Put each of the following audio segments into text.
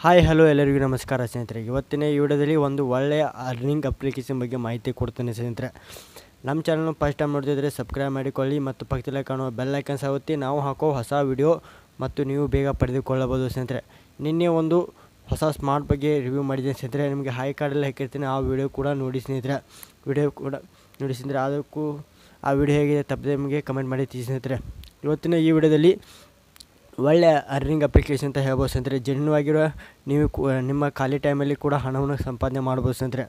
hi hello ಎಲ್ಲರಿಗೂ ನಮಸ್ಕಾರ ಸ್ನೇಹಿತರೆ ಇವತ್ತಿನ ಈ ವಿಡಿಯೋದಲ್ಲಿ ಒಂದು ಒಳ್ಳೆಯ ಅರ್ನಿಂಗ್ ಅಪ್ಲಿಕೇಶನ್ ಬಗ್ಗೆ ಮಾಹಿತಿ ಕೊಡ್ತೇನೆ ಸ್ನೇಹಿತರೆ ನಮ್ಮ ಚಾನಲ್ನ ಫಸ್ಟ್ ಟೈಮ್ ನೋಡ್ತಿದ್ರೆ ಸಬ್ಸ್ಕ್ರೈಬ್ ಮಾಡಿಕೊಳ್ಳಿ ಮತ್ತು ಪಕ್ಕದಲ್ಲೇ ಕಾಣುವ ಬೆಲ್ ಐಕನ್ಸ್ ಒತ್ತಿ ನಾವು ಹಾಕೋ ಹೊಸ ವಿಡಿಯೋ ಮತ್ತು ನೀವು ಬೇಗ ಪಡೆದುಕೊಳ್ಳಬಹುದು ಸ್ನೇಹಿತರೆ ನಿನ್ನೆ ಒಂದು ಹೊಸ ಸ್ಮಾರ್ಟ್ ಬಗ್ಗೆ ರಿವ್ಯೂ ಮಾಡಿದ್ದೀನಿ ಸ್ನೇಹಿತರೆ ನಿಮಗೆ ಹೈ ಕಾರ್ಡಲ್ಲಿ ಹಾಕಿರ್ತೀನಿ ಆ ವಿಡಿಯೋ ಕೂಡ ನೋಡಿ ಸ್ನೇಹಿತರೆ ವಿಡಿಯೋ ಕೂಡ ನೋಡಿ ಸ್ನೇಹಿತರೆ ಅದಕ್ಕೂ ಆ ವಿಡಿಯೋ ಹೇಗಿದೆ ತಪ್ಪದೆ ನಿಮಗೆ ಕಮೆಂಟ್ ಮಾಡಿ ತಿಳಿಸಿ ಸ್ನೇಹಿತರೆ ಇವತ್ತಿನ ಈ ವಿಡಿಯೋದಲ್ಲಿ ಒಳ್ಳೆಯ ಅರ್ನಿಂಗ್ ಅಪ್ಲಿಕೇಶನ್ ಅಂತ ಹೇಳ್ಬೋದು ಸ್ನೇಹಿತರೆ ಜೆನ್ಯೂನ್ ನೀವು ಕು- ನಿಮ್ಮ ಖಾಲಿ ಟೈಮಲ್ಲಿ ಕೂಡ ಹಣವನ್ನು ಸಂಪಾದನೆ ಮಾಡ್ಬೋದು ಸ್ನೇಹಿತರೆ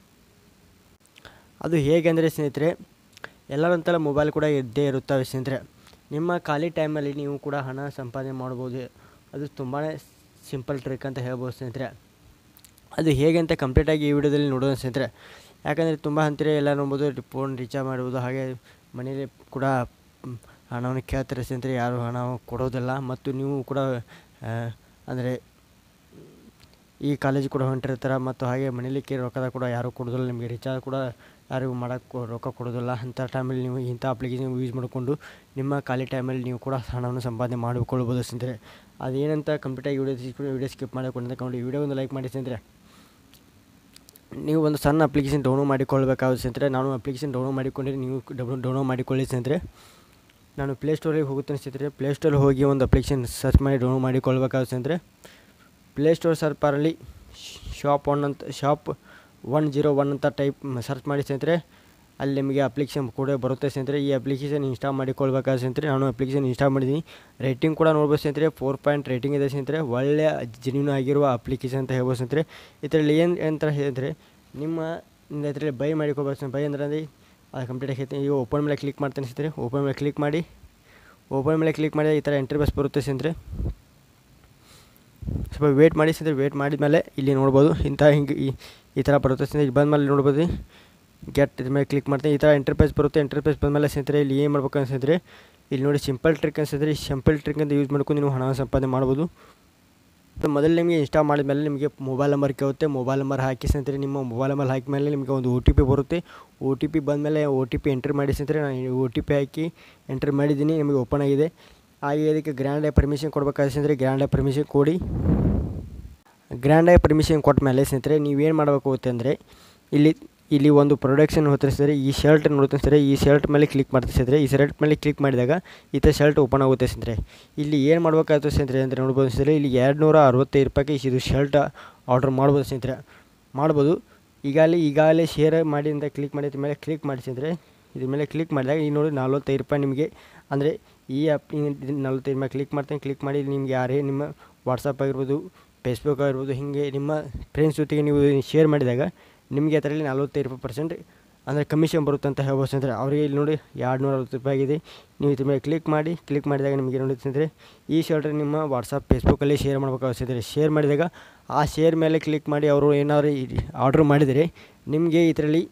ಅದು ಹೇಗೆ ಅಂದರೆ ಸ್ನೇಹಿತರೆ ಎಲ್ಲರಂತೆಲ್ಲ ಮೊಬೈಲ್ ಕೂಡ ಇದ್ದೇ ಇರುತ್ತವೆ ಸ್ನೇಹಿತರೆ ನಿಮ್ಮ ಖಾಲಿ ಟೈಮಲ್ಲಿ ನೀವು ಕೂಡ ಹಣ ಸಂಪಾದನೆ ಮಾಡ್ಬೋದು ಅದು ತುಂಬಾ ಸಿಂಪಲ್ ಟ್ರಿಕ್ ಅಂತ ಹೇಳ್ಬೋದು ಸ್ನೇಹಿತರೆ ಅದು ಹೇಗೆ ಅಂತ ಕಂಪ್ಲೀಟಾಗಿ ಈ ವಿಡಿಯೋದಲ್ಲಿ ನೋಡೋಣ ಸ್ನೇಹಿತರೆ ಯಾಕಂದರೆ ತುಂಬ ಅಂತೀರ ಎಲ್ಲ ನೋಡ್ಬೋದು ಫೋನ್ ರೀಚಾರ್ಜ್ ಮಾಡ್ಬೋದು ಹಾಗೆ ಮನೇಲಿ ಕೂಡ ಮ್, ಹಣವನ್ನು ಕೇಳ್ತಾರೆ ಸ್ನೇಹಿತರೆ ಯಾರು ಹಣ ಕೊಡೋದಿಲ್ಲ ಮತ್ತು ನೀವು ಕೂಡ ಅಂದರೆ ಈ ಕಾಲೇಜ್ ಕೂಡ ಹೊಂಟಿರ್ತಾರೆ ಮತ್ತು ಹಾಗೆ ಮನೇಲಿಕ್ಕೆ ರೊಕ್ಕದ ಕೂಡ ಯಾರೂ ಕೊಡೋದಿಲ್ಲ ನಿಮಗೆ ರಿಚಾರ್ಜ್ ಕೂಡ ಯಾರಿಗೂ ಮಾಡೋಕ್ಕೆ ರೊಕ್ಕ ಕೊಡೋದಿಲ್ಲ ಅಂಥ ಟೈಮಲ್ಲಿ ನೀವು ಇಂಥ ಅಪ್ಲಿಕೇಶನ್ ಯೂಸ್ ಮಾಡಿಕೊಂಡು ನಿಮ್ಮ ಖಾಲಿ ಟೈಮಲ್ಲಿ ನೀವು ಕೂಡ ಹಣವನ್ನು ಸಂಪಾದನೆ ಮಾಡಿಕೊಳ್ಳಬಹುದು ಸ್ನೇಹಿತರೆ ಅದೇನಂತ ಕಂಪ್ಲೀಟಾಗಿ ವಿಡಿಯೋ ವಿಡಿಯೋ ಸ್ಕಿಪ್ ಮಾಡಕೊಂಡು ತಗೊಂಡು ವಿಡಿಯೋ ಒಂದು ಲೈಕ್ ಮಾಡಿ ಸ್ನೇಹಿತರೆ ನೀವು ಒಂದು ಸಣ್ಣ ಅಪ್ಲಿಕೇಶನ್ ಡೌನ್ಲೋಡ್ ಮಾಡಿಕೊಳ್ಬೇಕಾಗುತ್ತೆ ಸ್ನೇಹಿತರೆ ನಾನು ಅಪ್ಲಿಕೇಶನ್ ಡೌನ್ಲೋಡ್ ಮಾಡಿಕೊಂಡ್ರೆ ನೀವು ಡೌನ್ ಡೌನ್ಲೋಡ್ ಮಾಡಿಕೊಳ್ಳಿ ಸ್ನೇಹಿತರೆ ನಾನು ಪ್ಲೇಸ್ಟೋರಿಗೆ ಹೋಗುತ್ತೇನೆ ಸ್ನೇಹಿತರೆ ಪ್ಲೇಸ್ಟೋರ್ ಹೋಗಿ ಒಂದು ಅಪ್ಲಿಕೇಶನ್ ಸರ್ಚ್ ಮಾಡಿ ಡೌನ್ಲೋಡ್ ಮಾಡಿಕೊಳ್ಬೇಕಾಗುತ್ತೆ ಸ್ನೇಹಿತರೆ ಪ್ಲೇಸ್ಟೋರ್ ಸರ್ಚ್ ಬಾರಲ್ಲಿ ಶಾಪ್ ಒನ್ ಅಂತ ಶಾಪ್ ಒನ್ ಜೀರೋ ಒನ್ ಅಂತ ಟೈಪ್ ಸರ್ಚ್ ಮಾಡಿ ಸ್ನೇಹಿತರೆ ಅಲ್ಲಿ ನಿಮಗೆ ಅಪ್ಲಿಕೇಶನ್ ಕೂಡ ಬರುತ್ತೆ ಸ್ನೇಹಿತರೆ ಈ ಅಪ್ಲಿಕೇಶನ್ ಇನ್ಸ್ಟಾಲ್ ಮಾಡಿಕೊಳ್ಬೇಕಾದ್ರೆ ಸ್ನೇಹಿತರೆ ನಾನು ಅಪ್ಲಿಕೇಶನ್ ಇನ್ಸ್ಟಾಲ್ ಮಾಡಿದ್ದೀನಿ ರೇಟಿಂಗ್ ಕೂಡ ನೋಡ್ಬೋದು ಸ್ನೇಹಿತರೆ ಫೋರ್ ಪಾಯಿಂಟ್ ರೇಟಿಂಗ್ ಇದೆ ಸ್ನೇಹಿತರೆ ಒಳ್ಳೆಯ ಜೆನ್ಯೂನ್ ಆಗಿರುವ ಅಪ್ಲಿಕೇಶನ್ ಅಂತ ಹೇಳ್ಬೋದು ಸ್ನೇಹಿತರೆ ಇದರಲ್ಲಿ ಏನು ಅಂತ ಹೇಳಿದ್ರೆ ನಿಮ್ಮ ಇದರಲ್ಲಿ ಬೈ ಮಾಡಿಕೊಳ್ಬೇಕು ಸ್ನೇಹಿತರೆ ಬೈ ಅಂದ್ರೆ ಅಂದರೆ ಅದು ಕಂಪ್ಲೀಟ್ ಹೇಳ್ತೀನಿ ಈಗ ಓಪನ್ ಮೇಲೆ ಕ್ಲಿಕ್ ಮಾಡ್ತೇನೆ ಸ್ನೇಹಿತರೆ ಓಪನ್ ಮೇಲೆ ಕ್ಲಿಕ್ ಮಾಡಿ ಓಪನ್ ಮೇಲೆ ಕ್ಲಿಕ್ ಮಾಡಿ ಈ ಥರ ಎಂಟ್ರಿ ಬಸ್ ಬರುತ್ತೆ ಸ್ನೇಹಿತರೆ ಸ್ವಲ್ಪ ವೇಟ್ ಮಾಡಿ ಸ್ನೇಹಿತರೆ ವೇಟ್ ಮಾಡಿದ್ಮೇಲೆ ಇಲ್ಲಿ ನೋಡ್ಬೋದು ಇಂಥ ಹಿಂಗೆ ಈ ಈ ಥರ ಬರುತ್ತೆ ಸ್ನೇಹಿತರೆ ಇಲ್ಲಿ ಬಂದಮೇಲೆ ನೋಡ್ಬೋದು ಗೆಟ್ ಇದ್ರ ಮೇಲೆ ಕ್ಲಿಕ್ ಮಾಡ್ತೀನಿ ಈ ಥರ ಎಂಟರ್ಪೇಸ್ ಬರುತ್ತೆ ಎಂಟರ್ಪೇಸ್ ಬಂದಮೇಲೆ ಸ್ನೇಹಿತರೆ ಇಲ್ಲಿ ಏನು ಮಾಡ್ಬೇಕು ಅನ್ಸಿದ್ರೆ ಇಲ್ಲಿ ನೋಡಿ ಸಿಂಪಲ್ ಟ್ರಿಕ್ ಅನ್ಸಿದ್ರೆ ಈ ಸಿಂಪಲ್ ಟ್ರಿಕ್ ಅಂತ ಯೂಸ್ ಮಾಡ್ಕೊಂಡು ನೀವು ಹಣ ಸಂಪಾದನೆ ಮಾಡ್ಬೋದು ಮತ್ತು ಮೊದಲು ನಿಮಗೆ ಇನ್ಸ್ಟಾಲ್ ಮಾಡಿದ್ಮೇಲೆ ನಿಮಗೆ ಮೊಬೈಲ್ ನಂಬರ್ ಕೇಳುತ್ತೆ ಮೊಬೈಲ್ ನಂಬರ್ ಹಾಕಿ ಸ್ನೇಹಿತರೆ ನಿಮ್ಮ ಮೊಬೈಲ್ ನಂಬರ್ ಹಾಕಿದ್ಮೇಲೆ ನಿಮಗೆ ಒಂದು ಒ ಟಿ ಪಿ ಬರುತ್ತೆ ಒ ಟಿ ಪಿ ಬಂದಮೇಲೆ ಒ ಟಿ ಪಿ ಎಂಟ್ರಿ ಮಾಡಿ ಸ್ನೇಹಿತರೆ ನಾನು ಒ ಟಿ ಪಿ ಹಾಕಿ ಎಂಟ್ರಿ ಮಾಡಿದ್ದೀನಿ ನಿಮಗೆ ಓಪನ್ ಆಗಿದೆ ಹಾಗೆ ಇದಕ್ಕೆ ಗ್ರ್ಯಾಂಡ್ ಪರ್ಮಿಷನ್ ಕೊಡಬೇಕಾದ್ರೆ ಸ್ನೇಹಿತರೆ ಗ್ರ್ಯಾಂಡ್ ಪರ್ಮಿಷನ್ ಕೊಡಿ ಗ್ರ್ಯಾಂಡಾಗಿ ಪರ್ಮಿಷನ್ ಕೊಟ್ಟ ಮೇಲೆ ಸ್ನೇಹಿತರೆ ನೀವೇನು ಮಾಡಬೇಕು ಅಂದರೆ ಇಲ್ಲಿ ಇಲ್ಲಿ ಒಂದು ಪ್ರೊಡಕ್ಷನ್ ಹೋಗ್ತಾರೆ ಸ್ನೇಹಿತರೆ ಈ ಶರ್ಟ್ ನೋಡ್ತೀನಿ ಸ್ನೇಹಿತರೆ ಈ ಶರ್ಟ್ ಮೇಲೆ ಕ್ಲಿಕ್ ಮಾಡ್ತೀನಿ ಸ್ನೇಹಿತರೆ ಈ ಶರ್ಟ್ ಮೇಲೆ ಕ್ಲಿಕ್ ಮಾಡಿದಾಗ ಈ ಥರ ಶರ್ಟ್ ಓಪನ್ ಆಗುತ್ತೆ ಸ್ನೇಹಿತರೆ ಇಲ್ಲಿ ಏನು ಮಾಡಬೇಕಾಗುತ್ತೆ ಸ್ನೇಹಿತರೆ ಅಂದರೆ ನೋಡ್ಬೋದು ಸ್ನೇಹಿತರೆ ಇಲ್ಲಿ ಎರಡು ನೂರ ಅರವತ್ತೈದು ರೂಪಾಯಿಗೆ ಇದು ಶರ್ಟ್ ಆರ್ಡ್ರ್ ಮಾಡ್ಬೋದು ಸ್ನೇಹಿತರೆ ಮಾಡ್ಬೋದು ಈಗಾಗಲೇ ಈಗಾಗಲೇ ಶೇರ್ ಮಾಡಿ ಅಂತ ಕ್ಲಿಕ್ ಮಾಡಿದ ಮೇಲೆ ಕ್ಲಿಕ್ ಮಾಡಿ ಸ್ನೇಹಿತರೆ ಇದ್ರ ಮೇಲೆ ಕ್ಲಿಕ್ ಮಾಡಿದಾಗ ಈ ನೋಡಿ ನಲ್ವತ್ತೈದು ರೂಪಾಯಿ ನಿಮಗೆ ಅಂದರೆ ಈ ಆ್ಯಪ್ ನಲ್ವತ್ತೈದು ಮೇಲೆ ಕ್ಲಿಕ್ ಮಾಡ್ತೀನಿ ಕ್ಲಿಕ್ ಮಾಡಿ ನಿಮ್ಗೆ ಯಾರೇ ನಿಮ್ಮ ವಾಟ್ಸಪ್ ಆಗಿರ್ಬೋದು ಫೇಸ್ಬುಕ್ ಆಗಿರ್ಬೋದು ಹೀಗೆ ನಿಮ್ಮ ಫ್ರೆಂಡ್ಸ್ ಜೊತೆಗೆ ನೀವು ಶೇರ್ ಮಾಡಿದಾಗ ನಿಮಗೆ ಅದರಲ್ಲಿ ನಲ್ವತ್ತೈದು ರೂಪಾಯಿ ಪರ್ಸೆಂಟ್ ಅಂದರೆ ಕಮಿಷನ್ ಬರುತ್ತೆ ಅಂತ ಹೇಳ್ಬೋದು ಸ್ನೇಹಿತರೆ ಅವರಿಗೆ ಇಲ್ಲಿ ನೋಡಿ ಎರಡು ನೂರ ಅರವತ್ತು ರೂಪಾಯಿ ಆಗಿದೆ ನೀವು ಇದ್ರ ಮೇಲೆ ಕ್ಲಿಕ್ ಮಾಡಿ ಕ್ಲಿಕ್ ಮಾಡಿದಾಗ ನಿಮಗೆ ನೋಡಿ ಸ್ನೇಹಿತರೆ ಈ ಶರ್ಟ್ ನಿಮ್ಮ ವಾಟ್ಸಪ್ ಫೇಸ್ಬುಕ್ಕಲ್ಲಿ ಶೇರ್ ಮಾಡಬೇಕಾಗುತ್ತೆ ಸ್ನೇಹಿತರೆ ಶೇರ್ ಮಾಡಿದಾಗ ಆ ಶೇರ್ ಮೇಲೆ ಕ್ಲಿಕ್ ಮಾಡಿ ಅವರು ಏನಾದ್ರು ಆರ್ಡ್ರ್ ಮಾಡಿದರೆ ನಿಮಗೆ ಇದರಲ್ಲಿ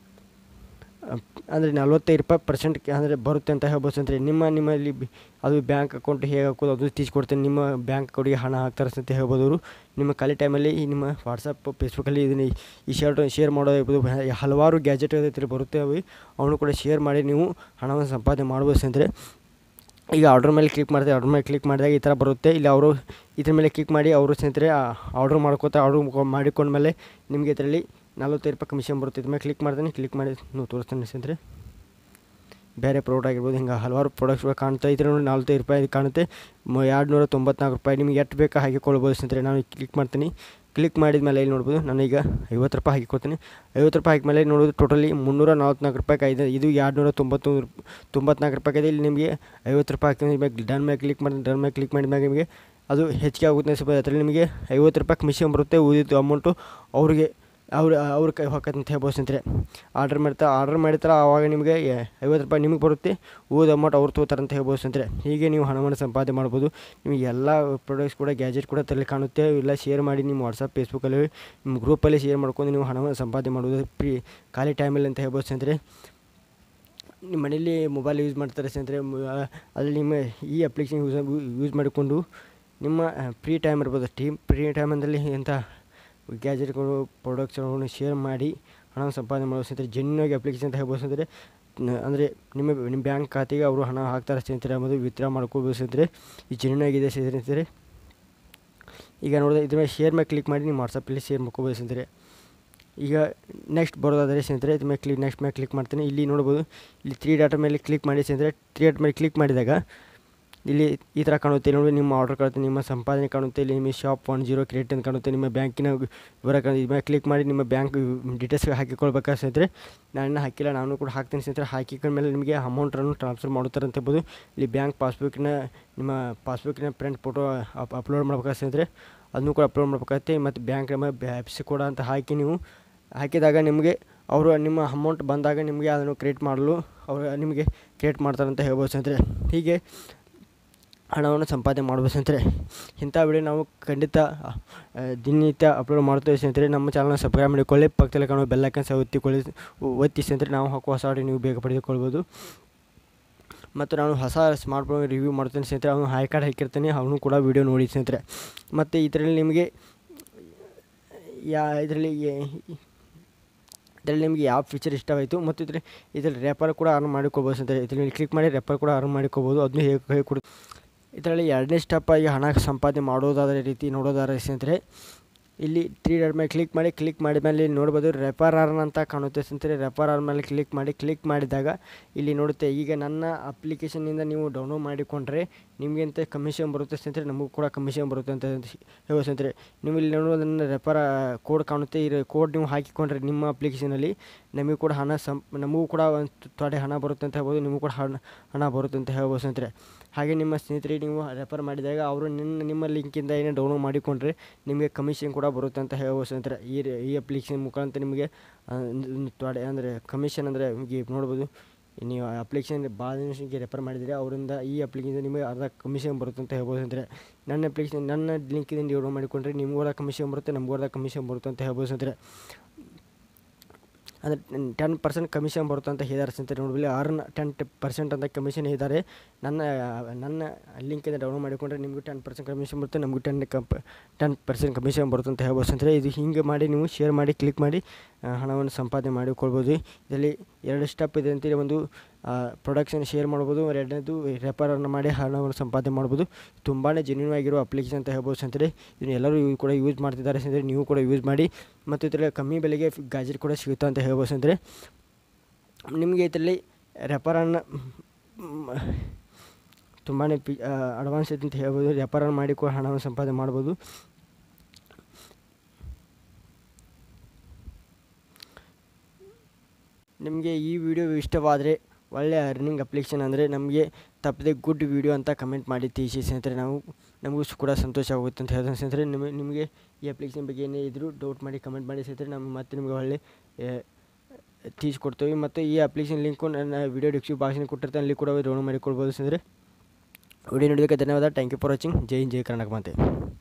ಅಂದರೆ ನಲ್ವತ್ತೈದು ರೂಪಾಯಿ ಪರ್ಸೆಂಟ್ ಅಂದರೆ ಬರುತ್ತೆ ಅಂತ ಹೇಳ್ಬೋದು ಸ್ನೇಹಿತರೆ ನಿಮ್ಮ ನಿಮ್ಮಲ್ಲಿ ಬಿ- ಅದು ಬ್ಯಾಂಕ್ ಅಕೌಂಟ್ ಹೇಗೆ ಹಾಕೋದು ಅದು ತಿಳಿಸ್ಕೊಡ್ತೇನೆ ನಿಮ್ಮ ಬ್ಯಾಂಕ್ ಅಕೌಂಟಿಗೆ ಹಣ ಹಾಕ್ತಾರೆ ಅಂತ ಹೇಳ್ಬೋದು ಅವರು ನಿಮ್ಮ ಖಾಲಿ ಟೈಮಲ್ಲಿ ಈ ನಿಮ್ಮ ವಾಟ್ಸಪ್ ಫೇಸ್ಬುಕ್ಕಲ್ಲಿ ಇದನ್ನು ಈ ಶರ್ಟ್ ಶೇರ್ ಮಾಡೋದಿರ್ಬೋದು ಹ- ಹಲವಾರು ಗ್ಯಾಜೆಟ್ ಇದ್ರೆ ಬರುತ್ತೆ ಅವು ಅವನು ಕೂಡ ಶೇರ್ ಮಾಡಿ ನೀವು ಹಣವನ್ನು ಸಂಪಾದನೆ ಮಾಡ್ಬೋದು ಸ್ನೇಹಿತರೆ ಈಗ ಆರ್ಡ್ರ್ ಮೇಲೆ ಕ್ಲಿಕ್ ಮಾಡಿದೆ ಆರ್ಡ್ರ್ ಮೇಲೆ ಕ್ಲಿಕ್ ಮಾಡಿದಾಗ ಈ ಥರ ಬರುತ್ತೆ ಇಲ್ಲಿ ಅವರು ಇದ್ರ ಮೇಲೆ ಕ್ಲಿಕ್ ಮಾಡಿ ಅವರು ಸ್ನೇಹಿತರೆ ಆರ್ಡ್ರ್ ಮಾಡ್ಕೋತಾ ಆರ್ಡ್ರ್ ಮಾಡಿಕೊಂಡ್ಮೇಲೆ ನಿಮಗೆ ಇದರಲ್ಲಿ ನಲ್ವತ್ತೈದು ರೂಪಾಯಿ ಕಮಿಷನ್ ಬರುತ್ತೆ ಇದ್ರ ಮೇಲೆ ಕ್ಲಿಕ್ ಮಾಡ್ತೀನಿ ಕ್ಲಿಕ್ ಮಾಡಿ ನೀವು ತೋರಿಸ್ತೀನಿ ಸ್ನೇಹಿತರೆ ಬೇರೆ ಪ್ರಾಡಕ್ಟ್ ಆಗಿರ್ಬೋದು ಹಿಂಗೆ ಹಲವಾರು ಪ್ರಾಡಕ್ಟ್ಸ್ಗಳು ಕಾಣ್ತಾ ಇದ್ರೆ ನೋಡಿ ನಲ್ವತ್ತೈದು ರೂಪಾಯಿ ಕಾಣುತ್ತೆ ಮ ಎರಡು ನೂರ ತೊಂಬತ್ನಾಲ್ಕು ರೂಪಾಯಿ ನಿಮಗೆ ಎಷ್ಟು ಬೇಕಾ ಹಾಕಿಕೊಳ್ಬೋದು ಸ್ನೇಹಿತರೆ ನಾನು ಕ್ಲಿಕ್ ಮಾಡ್ತೀನಿ ಕ್ಲಿಕ್ ಮಾಡಿದ ಮೇಲೆ ಇಲ್ಲಿ ನೋಡ್ಬೋದು ನಾನೀಗ ಐವತ್ತು ರೂಪಾಯಿ ಹಾಕಿಕೊಡ್ತೀನಿ ಐವತ್ತು ರೂಪಾಯಿ ಹಾಕಿದ್ಮೇಲೆ ನೋಡೋದು ಟೋಟಲಿ ಮುನ್ನೂರ ನಲ್ವತ್ನಾಲ್ಕು ರೂಪಾಯಿ ಆಗಿದೆ ಇದು ಎರಡು ನೂರ ತೊಂಬತ್ತು ತೊಂಬತ್ನಾಲ್ಕು ರೂಪಾಯಿ ಇದೆ ಇಲ್ಲಿ ನಿಮಗೆ ಐವತ್ತು ರೂಪಾಯಿ ಹಾಕಿದ್ರೆ ಡನ್ ಮೇಲೆ ಕ್ಲಿಕ್ ಮಾಡಿ ಡನ್ ಮೇಲೆ ಕ್ಲಿಕ್ ಮಾಡಿದ ನಿಮಗೆ ಅದು ಹೆಚ್ಚಿಗೆ ಆಗುತ್ತೆ ಸ್ವಲ್ಪ ಅದರಲ್ಲಿ ನಿಮಗೆ ಐವತ್ತು ರೂಪಾಯಿ ಕಮಿಷನ್ ಬರುತ್ತೆ ಉಳಿದಿದ್ದು ಅಮೌಂಟು ಅವ್ರಿಗೆ ಅವ್ರು ಅವ್ರ ಕೈ ಹೊಕ್ಕತ್ತೆ ಅಂತ ಹೇಳ್ಬೋದು ಸ್ನೇಹಿತರೆ ಆರ್ಡ್ರ್ ಮಾಡ್ತಾರೆ ಆರ್ಡ್ರ್ ಮಾಡಿರ್ತಾರೆ ಆವಾಗ ನಿಮಗೆ ಎ- ಐವತ್ತು ರೂಪಾಯಿ ನಿಮಗೆ ಬರುತ್ತೆ ಉಳಿದ ಅಮೌಂಟ್ ಅವ್ರು ತಗೋತಾರೆ ಅಂತ ಹೇಳ್ಬೋದು ಸ್ನೇಹಿತರೆ ಹೀಗೆ ನೀವು ಹಣವನ್ನು ಸಂಪಾದನೆ ಮಾಡ್ಬೋದು ನಿಮಗೆ ಎಲ್ಲ ಪ್ರಾಡಕ್ಟ್ಸ್ ಕೂಡ ಗ್ಯಾಜೆಟ್ ಕೂಡ ತಲೆ ಕಾಣುತ್ತೆ ಇಲ್ಲ ಶೇರ್ ಮಾಡಿ ನಿಮ್ಮ ವಾಟ್ಸಪ್ ಫೇಸ್ಬುಕ್ಕಲ್ಲಿ ನಿಮ್ಮ ಗ್ರೂಪಲ್ಲಿ ಶೇರ್ ಮಾಡ್ಕೊಂಡು ನೀವು ಹಣವನ್ನು ಸಂಪಾದನೆ ಮಾಡ್ಬೋದು ಫ್ರೀ ಖಾಲಿ ಟೈಮಲ್ಲಿ ಅಂತ ಹೇಳ್ಬೋದು ಸ್ನೇಹಿತರೆ ನಿಮ್ಮ ಮನೇಲಿ ಮೊಬೈಲ್ ಯೂಸ್ ಮಾಡ್ತಾರೆ ಸ್ನೇಹಿತರೆ ಮ- ಅಲ್ಲಿ ನಿಮ್ಮ ಈ ಅಪ್ಲಿಕೇಶನ್ ಯೂಸ್ ಯೂಸ್ ಮಾಡಿಕೊಂಡು ನಿಮ್ಮ ಫ್ರೀ ಟೈಮ್ ಇರ್ಬೋದು ಟೀಮ್ ಫ್ರೀ ಟೈಮಲ್ಲಿ ಎಂಥ ಗ್ಯಾಜೆಟ್ಗಳು ಪ್ರಾಡಕ್ಟ್ಸ್ಗಳನ್ನು ಶೇರ್ ಮಾಡಿ ಹಣ ಸಂಪಾದನೆ ಮಾಡೋ ಸ್ನೇಹಿತರೆ ಜೆನ್ಯೂನಾಗಿ ಅಪ್ಲಿಕೇಶನ್ ಅಂತ ಹೇಳ್ಬೋದು ಸ್ನೇಹಿತರೆ ನ- ಅಂದರೆ ನಿಮ್ಮ ನಿಮ್ಮ ಬ್ಯಾಂಕ್ ಖಾತೆಗೆ ಅವರು ಹಣ ಹಾಕ್ತಾರೆ ಸ್ನೇಹಿತರೆ ಮತ್ತು ವಿತ್ಡ್ರಾ ಮಾಡ್ಕೋಬೋದು ಸ್ನೇಹಿತರೆ ಈ ಜೆನ್ಯೂನ್ ಆಗಿದೆ ಸ್ನೇಹಿತರೆ ಈಗ ನೋಡಿದ್ರೆ ಇದ್ರ ಮೇಲೆ ಶೇರ್ ಮೇಲೆ ಕ್ಲಿಕ್ ಮಾಡಿ ನೀವು ವಾಟ್ಸಪ್ಪಲ್ಲಿ ಶೇರ್ ಮಾಡ್ಕೋಬೋದು ಸ್ನೇಹಿತರೆ ಈಗ ನೆಕ್ಸ್ಟ್ ಬರೋದಾದರೆ ಸ್ನೇಹಿತರೆ ಇದ್ರ ಮೇಲೆ ಕ್ಲಿಕ್ ನೆಕ್ಸ್ಟ್ ಮೇಲೆ ಕ್ಲಿಕ್ ಮಾಡ್ತೀನಿ ಇಲ್ಲಿ ನೋಡ್ಬೋದು ಇಲ್ಲಿ ತ್ರೀ ಡಾಟಾ ಮೇಲೆ ಕ್ಲಿಕ್ ಮಾಡಿ ಸ್ನೇಹಿತರೆ ತ್ರೀ ಡಾಟ್ ಮೇಲೆ ಕ್ಲಿಕ್ ಮಾಡಿದಾಗ ಇಲ್ಲಿ ಈ ಥರ ಕಾಣುತ್ತೆ ನೋಡಿ ನಿಮ್ಮ ಆರ್ಡರ್ ಕಾಣುತ್ತೆ ನಿಮ್ಮ ಸಂಪಾದನೆ ಕಾಣುತ್ತೆ ಇಲ್ಲಿ ನಿಮ್ಮ ಶಾಪ್ ಒನ್ ಜೀರೋ ಕ್ರಿಯೇಟ್ ಅಂತ ಕಾಣುತ್ತೆ ನಿಮ್ಮ ಬ್ಯಾಂಕಿನ ವಿವರ ಕಾಣುತ್ತೆ ಇದ್ರ ಮೇಲೆ ಕ್ಲಿಕ್ ಮಾಡಿ ನಿಮ್ಮ ಬ್ಯಾಂಕ್ ಡೀಟೇಲ್ಸ್ ಹಾಕಿಕೊಳ್ಬೇಕಾದ್ರೆ ಸ್ನೇಹಿತರೆ ನಾನು ಹಾಕಿಲ್ಲ ನಾನು ಕೂಡ ಹಾಕ್ತೀನಿ ಸ್ನೇಹಿತರೆ ಹಾಕಿಕೊಂಡ ಮೇಲೆ ನಿಮಗೆ ಅಮೌಂಟನ್ನು ಟ್ರಾನ್ಸ್ಫರ್ ಮಾಡುತ್ತಾರೆ ಅಂತ ಹೇಳ್ಬೋದು ಇಲ್ಲಿ ಬ್ಯಾಂಕ್ ಪಾಸ್ಬುಕ್ಕಿನ ನಿಮ್ಮ ಪಾಸ್ಬುಕ್ಕಿನ ಪ್ರಿಂಟ್ ಫೋಟೋ ಅಪ್ಲೋಡ್ ಮಾಡ್ಬೇಕಾದ್ರೆ ಸ್ನೇಹಿತರೆ ಅದನ್ನು ಕೂಡ ಅಪ್ಲೋಡ್ ಮಾಡ್ಬೇಕಾಗತ್ತೆ ಮತ್ತು ಬ್ಯಾಂಕ್ ನಮ್ಮ ಬ್ಯಾಪ್ಸಿ ಕೂಡ ಅಂತ ಹಾಕಿ ನೀವು ಹಾಕಿದಾಗ ನಿಮಗೆ ಅವರು ನಿಮ್ಮ ಅಮೌಂಟ್ ಬಂದಾಗ ನಿಮಗೆ ಅದನ್ನು ಕ್ರಿಯೇಟ್ ಮಾಡಲು ಅವರು ನಿಮಗೆ ಕ್ರಿಯೇಟ್ ಮಾಡ್ತಾರೆ ಅಂತ ಹೇಳ್ಬೋದು ಸ್ನೇಹಿತರೆ ಹೀಗೆ ಹಣವನ್ನು ಸಂಪಾದನೆ ಮಾಡ್ಬೋದು ಸ್ನೇಹಿತರೆ ಇಂಥ ವಿಡಿಯೋ ನಾವು ಖಂಡಿತ ಆ, ದಿನನಿತ್ಯ ಅಪ್ಲೋಡ್ ಮಾಡ್ತೇವೆ ಸ್ನೇಹಿತರೆ ನಮ್ಮ ಚಾನಲ್ನ ಸಬ್ಸ್ಕ್ರೈಬ್ ಮಾಡಿಕೊಳ್ಳಿ ಪಕ್ಕದಲ್ಲಿ ಕಾಣುವ ಬೆಲ್ಲೈಕನ್ ಸಹ ಒತ್ತಿಕೊಳ್ಳಿ ಒತ್ತಿ ಸ್ನೇಹಿತರೆ ನಾವು ಹಾಕುವ ಹೊಸ ವಿಡಿಯೋ ನೀವು ಬೇಗ ಪಡೆದುಕೊಳ್ಬೋದು ಮತ್ತು ನಾನು ಹೊಸ ಸ್ಮಾರ್ಟ್ ಫೋನ್ ರಿವ್ಯೂ ಮಾಡ್ತೇನೆ ಸ್ನೇಹಿತರೆ ಅವನು ಹೈ ಕಾರ್ಡ್ ಹಾಕಿರ್ತೀನಿ ಅವನು ಕೂಡ ವೀಡಿಯೋ ನೋಡಿ ಸ್ನೇಹಿತರೆ ಮತ್ತು ಇದರಲ್ಲಿ ನಿಮಗೆ ಯಾ ಇದರಲ್ಲಿ ಇದರಲ್ಲಿ ನಿಮಗೆ ಯಾವ ಫೀಚರ್ ಇಷ್ಟವಾಯಿತು ಮತ್ತು ಇದ್ರ ಇದರಲ್ಲಿ ರೆಫರ್ ಕೂಡ ಅರ್ನ್ ಮಾಡಿಕೊಳ್ಬೋದು ಸ್ನೇಹಿತರೆ ಇದರಲ್ಲಿ ಕ್ಲಿಕ್ ಮಾಡಿ ರೆಫರ್ ಕೂಡ ಅರ್ನ್ ಮಾಡಿಕೊಬೋದು ಅದನ್ನು ಹೇಗೆ ಹೇಗೆ ಕೊಡು ಇದರಲ್ಲಿ ಎರಡನೇ ಸ್ಟೆಪ್ ಆಗಿ ಹಣ ಸಂಪಾದನೆ ಮಾಡೋದಾದ ರೀತಿ ನೋಡೋದಾದ್ರೆ ಸ್ನೇಹಿತರೆ ಇಲ್ಲಿ ತ್ರೀ ಡಾಟ್ ಮೇಲೆ ಕ್ಲಿಕ್ ಮಾಡಿ ಕ್ಲಿಕ್ ಮಾಡಿದ ಮೇಲೆ ಇಲ್ಲಿ ನೋಡ್ಬೋದು ರೆಫರ್ ಅರ್ನ್ ಅಂತ ಕಾಣುತ್ತೆ ಸ್ನೇಹಿತರೆ ರೆಫರ್ ಅರ್ನ್ ಮೇಲೆ ಕ್ಲಿಕ್ ಮಾಡಿ ಕ್ಲಿಕ್ ಮಾಡಿದಾಗ ಇಲ್ಲಿ ನೋಡುತ್ತೆ ಈಗ ನನ್ನ ಅಪ್ಲಿಕೇಶನ್ನಿಂದ ನೀವು ಡೌನ್ಲೋಡ್ ಮಾಡಿಕೊಂಡ್ರೆ ನಿಮಗೆ ಅಂತ ಕಮಿಷನ್ ಬರುತ್ತೆ ಸ್ನೇಹಿತರೆ ನಮಗೂ ಕೂಡ ಕಮಿಷನ್ ಬರುತ್ತೆ ಅಂತ ಹೇಳೋ ಸ್ನೇಹಿತರೆ ನೀವು ಇಲ್ಲಿ ನೋಡುವ ನನ್ನ ರೆಫರ್ ಕೋಡ್ ಕಾಣುತ್ತೆ ಈ ಕೋಡ್ ನೀವು ಹಾಕಿಕೊಂಡ್ರೆ ನಿಮ್ಮ ಅಪ್ಲಿಕೇಶನಲ್ಲಿ ನಮಗೂ ಕೂಡ ಹಣ ಸಂ ನಮಗೂ ಕೂಡ ಒಂದು ತೊಡೆ ಹಣ ಬರುತ್ತೆ ಅಂತ ಹೇಳ್ಬೋದು ನಿಮಗೂ ಕೂಡ ಹಣ ಹಣ ಬರುತ್ತೆ ಅಂತ ಹೇಳ್ಬೋದು ಸ್ನೇಹಿತರೆ ಹಾಗೆ ನಿಮ್ಮ ಸ್ನೇಹಿತರಿಗೆ ನೀವು ರೆಫರ್ ಮಾಡಿದಾಗ ಅವರು ನಿಮ್ಮ ನಿಮ್ಮ ಲಿಂಕಿಂದ ಏನೇ ಡೌನ್ಲೋಡ್ ಮಾಡಿಕೊಂಡ್ರೆ ನಿಮಗೆ ಕಮಿಷನ್ ಕೂಡ ಬರುತ್ತೆ ಅಂತ ಹೇಳ್ಬೋದು ಸ್ನೇಹಿತರೆ ಈ ರೀ- ಈ ಅಪ್ಲಿಕೇಶನ್ ಮುಖಾಂತರ ನಿಮಗೆ ಆ, ಒಂದು ತೊಡೆ ಅಂದರೆ ಕಮಿಷನ್ ಅಂದರೆ ನಿಮಗೆ ನೋಡ್ಬೋದು ನೀವು ಅಪ್ಲಿಕೇಶನ್ ಭಾಳ ನಿಮಿಷಕ್ಕೆ ರೆಫರ್ ಮಾಡಿದರೆ ಅವರಿಂದ ಈ ಅಪ್ಲಿಕೇಶನ್ ನಿಮಗೆ ಅರ್ಧ ಕಮಿಷನ್ ಬರುತ್ತೆ ಅಂತ ಹೇಳ್ಬೋದು ಅಂದರೆ ನನ್ನ ಅಪ್ಲಿಕೇಶನ್ ನನ್ನ ಲಿಂಕಿಂದ ಡೌನ್ಲೋಡ್ ಮಾಡಿಕೊಂಡ್ರೆ ನಿಮಗೂ ಅರ್ಧ ಕಮಿಷನ್ ಬರುತ್ತೆ ನಮಗೂ ಅರ್ಧ ಕಮಿಷನ್ ಬರುತ್ತೆ ಅಂತ ಹೇಳ್ಬೋದು ಸ್ನೇಹಿತರೆ ಅಂದರೆ ಟೆನ್ ಪರ್ಸೆಂಟ್ ಕಮಿಷನ್ ಬರುತ್ತೆ ಅಂತ ಹೇಳಿದ್ದಾರೆ ಸ್ನೇಹಿತರೆ ನೋಡಲಿ ಅರ್ನ್ ಟೆನ್ ಪರ್ಸೆಂಟ್ ಅಂತ ಕಮಿಷನ್ ಹೇಳಿದ್ದಾರೆ ನನ್ನ ನನ್ನ ಲಿಂಕಿಂದ ಡೌನ್ಲೋಡ್ ಮಾಡಿಕೊಂಡ್ರೆ ನಿಮಗೂ ಟೆನ್ ಪರ್ಸೆಂಟ್ ಕಮಿಷನ್ ಬರುತ್ತೆ ನಮಗೂ ಟೆನ್ ಕಂಪ್ ಟೆನ್ ಪರ್ಸೆಂಟ್ ಕಮಿಷನ್ ಬರುತ್ತೆ ಅಂತ ಹೇಳ್ಬೋದು ಸ್ನೇಹಿತರೆ ಇದು ಹಿಂಗೆ ಮಾಡಿ ನೀವು ಶೇರ್ ಮಾಡಿ ಕ್ಲಿಕ್ ಮಾಡಿ ಆ, ಹಣವನ್ನು ಸಂಪಾದನೆ ಮಾಡಿಕೊಳ್ಬೋದು ಇದರಲ್ಲಿ ಎರಡು ಸ್ಟೆಪ್ ಇದೆ ಅಂತೇಳಿ ಒಂದು ಪ್ರೊಡಕ್ಷನ್ ಶೇರ್ ಮಾಡ್ಬೋದು ಎರಡನೇದು ರೆಫರನ್ನು ಮಾಡಿ ಹಣವನ್ನು ಸಂಪಾದನೆ ಮಾಡ್ಬೋದು ತುಂಬಾ ಜೆನ್ಯೂನ್ ಆಗಿರೋ ಅಪ್ಲಿಕೇಶನ್ ಅಂತ ಹೇಳ್ಬೋದು ಸ್ನೇಹಿತರೆ ಇದನ್ನು ಎಲ್ಲರೂ ಇವ್ ಕೂಡ ಯೂಸ್ ಮಾಡ್ತಿದ್ದಾರೆ ಸ್ನೇಹಿತರೆ ನೀವು ಕೂಡ ಯೂಸ್ ಮಾಡಿ ಮತ್ತು ಇದರಲ್ಲಿ ಕಮ್ಮಿ ಬೆಲೆಗೆ ಗಾಜೆಟ್ ಕೂಡ ಸಿಗುತ್ತೆ ಅಂತ ಹೇಳ್ಬೋದು ಸ್ನೇಹಿತರೆ ನಿಮಗೆ ಇದರಲ್ಲಿ ರೆಫರನ್ನು ತುಂಬಾ ಪಿ ಅಡ್ವಾನ್ಸ್ ಐತೆ ಅಂತ ಹೇಳ್ಬೋದು ರೆಫರನ್ನು ಮಾಡಿ ಕೂಡ ಹಣವನ್ನು ಸಂಪಾದನೆ ಮಾಡ್ಬೋದು ನಿಮಗೆ ಈ ವಿಡಿಯೋ ಇಷ್ಟವಾದರೆ ಒಳ್ಳೆಯ ಅರ್ನಿಂಗ್ ಅಪ್ಲಿಕೇಶನ್ ಅಂದರೆ ನಮಗೆ ತಪ್ಪದೆ ಗುಡ್ ವಿಡಿಯೋ ಅಂತ ಕಮೆಂಟ್ ಮಾಡಿ ತಿಳಿಸಿ ಸ್ನೇಹಿತರೆ ನಾವು ನಮಗೂ ಸ್ ಕೂಡ ಸಂತೋಷ ಆಗುತ್ತೆ ಅಂತ ಹೇಳ್ತಾರೆ ಸ್ನೇಹಿತರೆ ನಿಮಗೆ ನಿಮಗೆ ಈ ಅಪ್ಲಿಕೇಶನ್ ಬಗ್ಗೆ ಏನೇ ಇದ್ದರೂ ಡೌಟ್ ಮಾಡಿ ಕಮೆಂಟ್ ಮಾಡಿ ಸ್ನೇಹಿತರೆ ನಮ್ಮ ಮತ್ತೆ ನಿಮಗೆ ಒಳ್ಳೆ ತಿಳಿಸ್ಕೊಡ್ತೀವಿ ಮತ್ತು ಈ ಅಪ್ಲಿಕೇಶನ್ ಲಿಂಕು ನನ್ನ ವಿಡಿಯೋ ಡಿಸ್ಕ್ರಿಪ್ ಬಾಕ್ಸ್ನಲ್ಲಿ ಕೊಟ್ಟಿರ್ತಾರೆ ಅಲ್ಲಿ ಕೂಡ ಡೌನ್ಲೋಡ್ ಮಾಡಿಕೊಳ್ಬೋದು ಸ್ನೇಹಿತರೆ ವಿಡಿಯೋ ನೋಡೋದಕ್ಕೆ ಧನ್ಯವಾದ ಥ್ಯಾಂಕ್ ಯು ಫಾರ್ ವಾಚಿಂಗ್ ಜೈ ಹಿಂದ್ ಜೈ ಕರ್ನಾಟಕ ಮಾತೆ